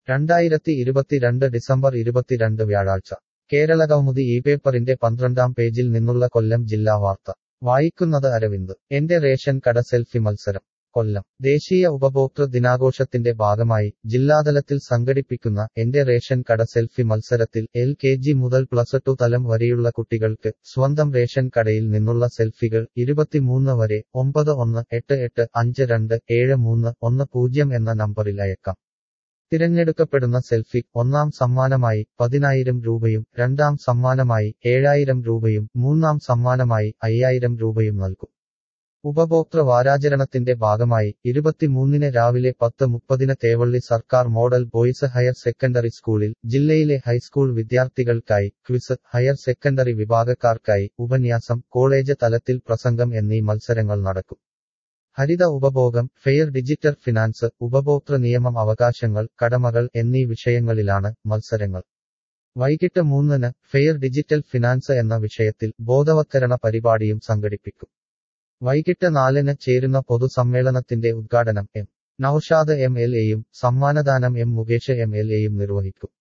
രണ്ടായിരത്തി ഇരുപത്തിരണ്ട് ഡിസംബർ ഇരുപത്തിരണ്ട് വ്യാഴാഴ്ച കേരള കൗമുദി ഈ പേപ്പറിന്റെ പന്ത്രണ്ടാം പേജിൽ നിന്നുള്ള കൊല്ലം ജില്ലാ വാർത്ത വായിക്കുന്നത് അരവിന്ദ് എന്റെ റേഷൻ കട സെൽഫി മത്സരം കൊല്ലം ദേശീയ ഉപഭോക്തൃ ദിനാഘോഷത്തിന്റെ ഭാഗമായി ജില്ലാതലത്തിൽ സംഘടിപ്പിക്കുന്ന എന്റെ റേഷൻ കട സെൽഫി മത്സരത്തിൽ എൽ കെ ജി മുതൽ പ്ലസ് ടു തലം വരെയുള്ള കുട്ടികൾക്ക് സ്വന്തം റേഷൻ കടയിൽ നിന്നുള്ള സെൽഫികൾ ഇരുപത്തിമൂന്ന് വരെ ഒമ്പത് ഒന്ന് എട്ട് എട്ട് അഞ്ച് രണ്ട് ഏഴ് മൂന്ന് ഒന്ന് പൂജ്യം എന്ന നമ്പറിൽ അയക്കാം തിരഞ്ഞെടുക്കപ്പെടുന്ന സെൽഫി ഒന്നാം സമ്മാനമായി പതിനായിരം രൂപയും രണ്ടാം സമ്മാനമായി ഏഴായിരം രൂപയും മൂന്നാം സമ്മാനമായി അയ്യായിരം രൂപയും നൽകും ഉപഭോക്തൃ വാരാചരണത്തിന്റെ ഭാഗമായി ഇരുപത്തിമൂന്നിന് രാവിലെ പത്ത് മുപ്പതിന് തേവള്ളി സർക്കാർ മോഡൽ ബോയ്സ് ഹയർ സെക്കൻഡറി സ്കൂളിൽ ജില്ലയിലെ ഹൈസ്കൂൾ വിദ്യാർത്ഥികൾക്കായി ക്വിസ് ഹയർ സെക്കൻഡറി വിഭാഗക്കാർക്കായി ഉപന്യാസം കോളേജ് തലത്തിൽ പ്രസംഗം എന്നീ മത്സരങ്ങൾ നടക്കും ഹരിത ഉപഭോഗം ഫെയർ ഡിജിറ്റൽ ഫിനാൻസ് ഉപഭോക്തൃ നിയമം അവകാശങ്ങൾ കടമകൾ എന്നീ വിഷയങ്ങളിലാണ് മത്സരങ്ങൾ വൈകിട്ട് മൂന്നിന് ഫെയർ ഡിജിറ്റൽ ഫിനാൻസ് എന്ന വിഷയത്തിൽ ബോധവത്കരണ പരിപാടിയും സംഘടിപ്പിക്കും വൈകിട്ട് നാലിന് ചേരുന്ന പൊതുസമ്മേളനത്തിന്റെ ഉദ്ഘാടനം എം നൌഷാദ് എം എൽ എയും സമ്മാനദാനം എം മുകേഷ് എം എൽ എയും നിർവഹിക്കും